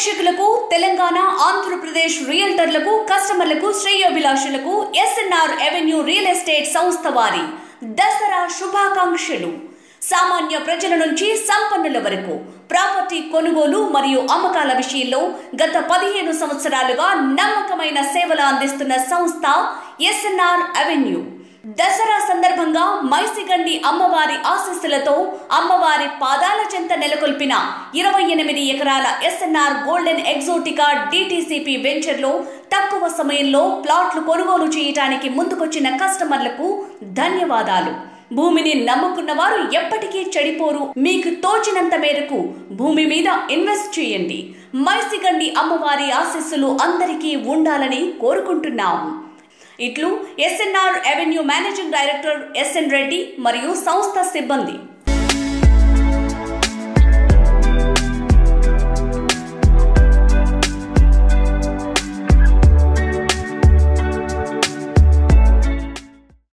ప్రేక్షకులకు తెలంగాణ ఆంధ్రప్రదేశ్ రియల్టర్లకు కస్టమర్లకు శ్రేయోభిలాషులకు ఎస్ఎన్ఆర్ ఎవెన్యూ రియల్ ఎస్టేట్ సంస్థ వారి దసరా శుభాకాంక్షలు సామాన్య ప్రజల నుంచి సంపన్నుల వరకు ప్రాపర్టీ కొనుగోలు మరియు అమ్మకాల విషయంలో గత పదిహేను సంవత్సరాలుగా నమ్మకమైన సేవలు అందిస్తున్న సంస్థ ఎస్ఎన్ఆర్ అవెన్యూ దసరా సందర్భంగా మైసిగండి అమ్మవారి ఆశీస్సులతో అమ్మవారి పాదాల చెంత నెలకొల్పిన ఇరవై ఎనిమిది ఎకరాల ఎస్ఎన్ఆర్ గోల్డెన్ ఎగ్జోటికా డిటిసిపి వెంచర్లో తక్కువ సమయంలో ప్లాట్లు కొనుగోలు చేయడానికి ముందుకొచ్చిన కస్టమర్లకు ధన్యవాదాలు భూమిని నమ్ముకున్న వారు ఎప్పటికీ చెడిపోరు మీకు తోచినంత మేరకు భూమి మీద ఇన్వెస్ట్ చేయండి మైసిగండి అమ్మవారి ఆశీస్సులు అందరికీ ఉండాలని కోరుకుంటున్నాం ఇట్లు SNR avenue managing director SN Reddy మరియు సంస్థ సిబ్బంది